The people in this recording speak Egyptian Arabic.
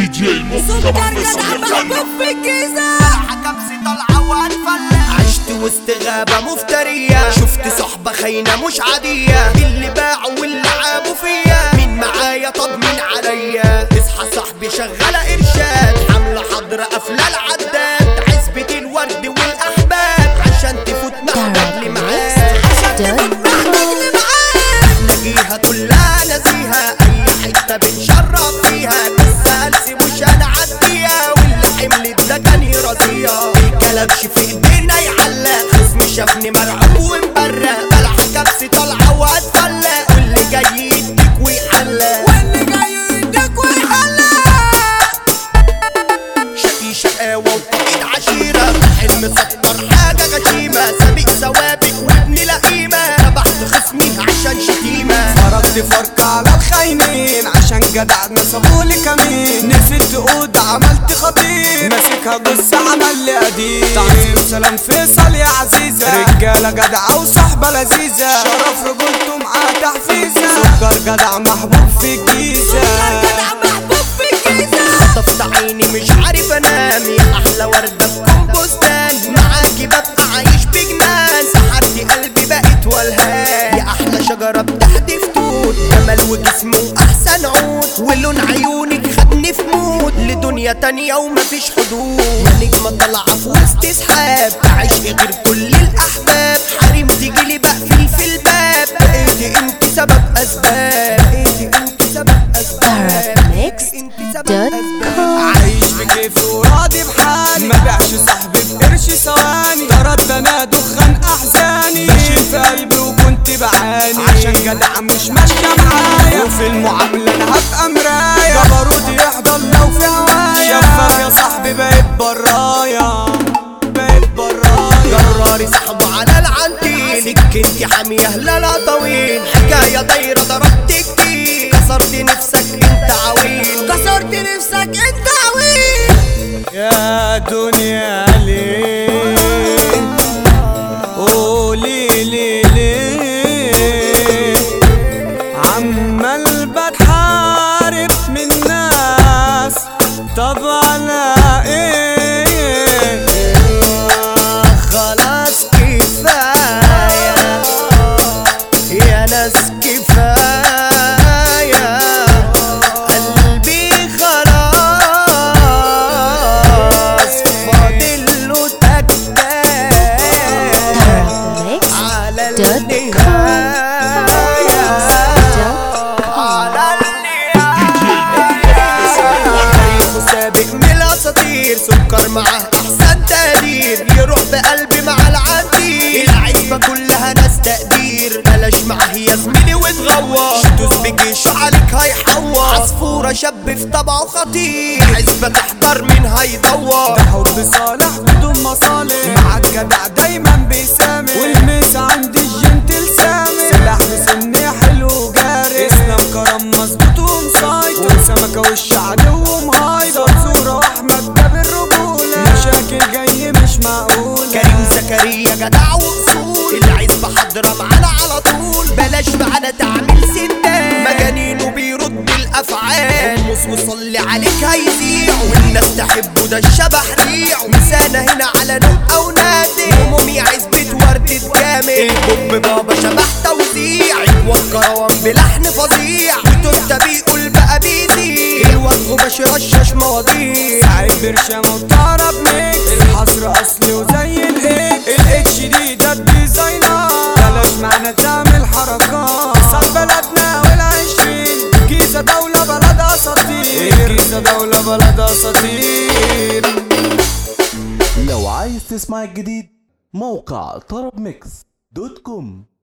جي مصطفى فيصل يغني في الجيزة حكمسي طالعة وهنفلق عشت وسط غابة مفترية شفت صحبة خاينة مش عادية اللي باعوا واللي عابوا فيا مين معايا طب مين عليا اصحى صاحبي شغالة إرشاد حملة حضرة قافلة العداد عزبة الورد والأحباب عشان تفوت محتاج لي معاك عشان تفوت محتاج لي معاك نجيها كلها نسيها اي حته بنشرب فيها بس هلسي مش هنعديها واللي حملت ده كان يرضيها الكلبش في ايدينا يعلق خصمي شافني مرعوب ومبرق بلح كبسي طالعه وهتفلق واللي جاي يديك ويحلق واللي جاي يديك ويحلق شقي شقاوة وطاقة عشيرة حلم سكر حاجة غشيمة سابق سوابق وابن لئيمة ذبحت خصمي عشان شتيمة فرضت فرقة على الخاينين عشان جدع نصبولي كمين نسيت تقود عملت خطير ماسكها جثة عمل لي قديم تعظيم سلام فيصل يا عزيزة رجالة جدعة وصحبة لذيذة شرف رجولته معاه تحفيزة سكر جدع محبوب في الجيزة محبوب في الجيزة خطفت عيني مش عارف انام يا احلى وردة في كومبوستان معاكي ببقى عايش بجنان سحرتي قلبي بقيت والهان يا احلى شجرة بتحدف توت جمال وجسم واحسن عود ولون عيونك خدني في مود لدنيا تانية ومفيش حدود يا نجمة طالعة في وسط سحاب عشق غير كل الاحباب حريم تجيلي بقفل في الباب بقيتي انت سبب اسباب بقيتي انت سبب اسباب انت سبب اسباب عايش في كيفي وراضي بحالي ما بيعش صاحبي بقرش ثواني طردت انا دخان احزاني ماشي في قلبي وكنت بعاني عشان جدع مش ماشيه معايا وفي المعامله انا هبقى مرايه جبروتي يحضر لو في هوايا شفاف يا صاحبي بقيت برايا بقيت برايا جراري صاحبه على العنتيل انت حامية لا لا طويل حكاية دايرة ضربت كتير كسرت نفسك انت عويل كسرت نفسك انت عويل يا دنيا ليه قولي لي ليه عمال بتحارب من ناس طب على ايه خلاص كفاية يا ناس كفاية قلبي خلاص فاضل له تكتاك على النهاية على النهاية سابق من الاساطير سكر معاه احسن تقدير يروح بقلبي مع العندير العزبة كلها ناس تقدير بلاش معاه يا زميلي وتغوى شتوس بجيش عليك هيحور عصفورة شاب في طبعه خطير عزبة تحضر مين هيدور ده حب صالح بدون مصالح مع الجدع دايما بيسامح والمس عند الجنتل سامح سلاح مسني حلو وجاري اسلام كرم مظبوط ومسيطر وسمكة وش عدو ومهايبر صورة واحمد ده بالرجولة مشاكل جاي مش معقولة كريم زكريا جدع وصول العزبة حاضرة معانا على طول بلاش معانا تعمل سندان مجانين وبيرد الافعال موس وصلي عليك هيذيع والناس تحبه ده الشبح ريع مسانا هنا على نقطة ونادي همومي عزبة وردة جامد البوب بابا شبح توزيع والكروان بلحن فظيع وتوتا بيقول بقى بيزيع الواد غباش رشاش مواضيع سعيد برشام وطرب ميكس الحصر اصلي وزي الاكس الاتش دي ده الديزاينر بلاش معنا تعمل حركات صح بلدنا والعشرين جيزة دولة بلد اساطير جيزة دولة بلد اساطير لو عايز تسمع الجديد موقع طرب ميكس دوت كوم